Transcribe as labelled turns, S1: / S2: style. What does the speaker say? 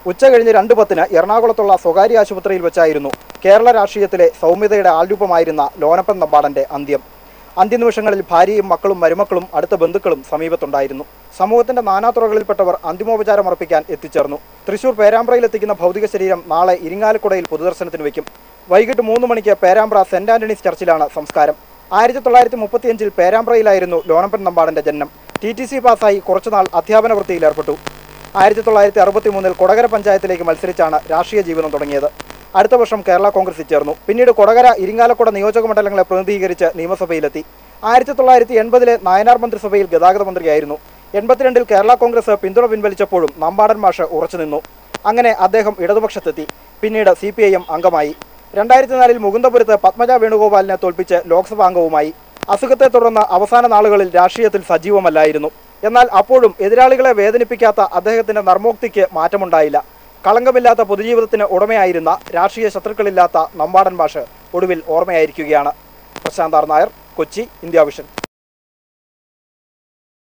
S1: ഉച്ച കഴിഞ്ഞ് രണ്ട് പത്തിന് എറണാകുളത്തുള്ള സ്വകാര്യ ആശുപത്രിയിൽ വെച്ചായിരുന്നു കേരള രാഷ്ട്രീയത്തിലെ സൗമ്യതയുടെ ആൾരൂപമായിരുന്ന ലോനപ്പൻ നമ്പാടന്റെ അന്ത്യം അന്ത്യനിമിഷങ്ങളിൽ ഭാര്യയും മക്കളും മരുമക്കളും അടുത്ത ബന്ധുക്കളും സമീപത്തുണ്ടായിരുന്നു സമൂഹത്തിന്റെ നാനാതുറകളിൽപ്പെട്ടവർ അന്തിമോപചാരം അർപ്പിക്കാൻ എത്തിച്ചേർന്നു തൃശൂർ പേരാമ്പ്രയിൽ എത്തിക്കുന്ന ഭൗതിക ശരീരം നാളെ ഇരിങ്ങാലക്കുടയിൽ പൊതുദർശനത്തിന് വയ്ക്കും വൈകിട്ട് മൂന്ന് മണിക്ക് പേരാമ്പ്ര സെന്റ് ആന്റണീസ് ചർച്ചിലാണ് സംസ്കാരം ആയിരത്തി തൊള്ളായിരത്തി മുപ്പത്തിയഞ്ചിൽ പേരാമ്പ്രയിലായിരുന്നു ലോനപ്പൻ നമ്പാടന്റെ ജനനം ടി ടി സി പാസ്സായി കുറച്ചുനാൾ അധ്യാപന വൃത്തിയിൽ ഏർപ്പെട്ടു ആയിരത്തി തൊള്ളായിരത്തി അറുപത്തി മൂന്നിൽ കൊടകര പഞ്ചായത്തിലേക്ക് മത്സരിച്ചാണ് രാഷ്ട്രീയ ജീവിതം തുടങ്ങിയത് അടുത്ത വർഷം കേരള കോൺഗ്രസിൽ ചേർന്നു പിന്നീട് കൊടകര ഇരിങ്ങാലക്കുട നിയോജക മണ്ഡലങ്ങളെ പ്രതിനിധീകരിച്ച് നിയമസഭയിലെത്തി ആയിരത്തി തൊള്ളായിരത്തി എൺപതിലെ നായനാർ മന്ത്രിസഭയിൽ ഗതാഗത മന്ത്രിയായിരുന്നു എൺപത്തിരണ്ടിൽ കേരള കോൺഗ്രസ് പിന്തുണ പിൻവലിച്ചപ്പോഴും നമ്പാടൻ മാഷ് ഉറച്ചുനിന്നു അങ്ങനെ അദ്ദേഹം ഇടതുപക്ഷത്തെത്തി പിന്നീട് സി പി ഐ എം അംഗമായി രണ്ടായിരത്തി നാലിൽ മുകുന്ദപുരത്ത് പത്മജ വേണുഗോപാലിനെ തോൽപ്പിച്ച് ലോക്സഭാ അംഗവുമായി അസുഖത്തെ തുടർന്ന് അവസാന നാളുകളിൽ രാഷ്ട്രീയത്തിൽ സജീവമല്ലായിരുന്നു എന്നാൽ അപ്പോഴും എതിരാളികളെ വേദനിപ്പിക്കാത്ത അദ്ദേഹത്തിന്റെ നർമ്മോക്തിക്ക് മാറ്റമുണ്ടായില്ല കളങ്കമില്ലാത്ത പൊതുജീവിതത്തിന് ഉടമയായിരുന്ന രാഷ്ട്രീയ ശത്രുക്കളില്ലാത്ത നമ്പാടൻ ഭാഷ ഒടുവിൽ ഓർമ്മയായിരിക്കുകയാണ് പ്രശാന്താർ നായർ കൊച്ചി ഇന്ത്യ വിഷൻ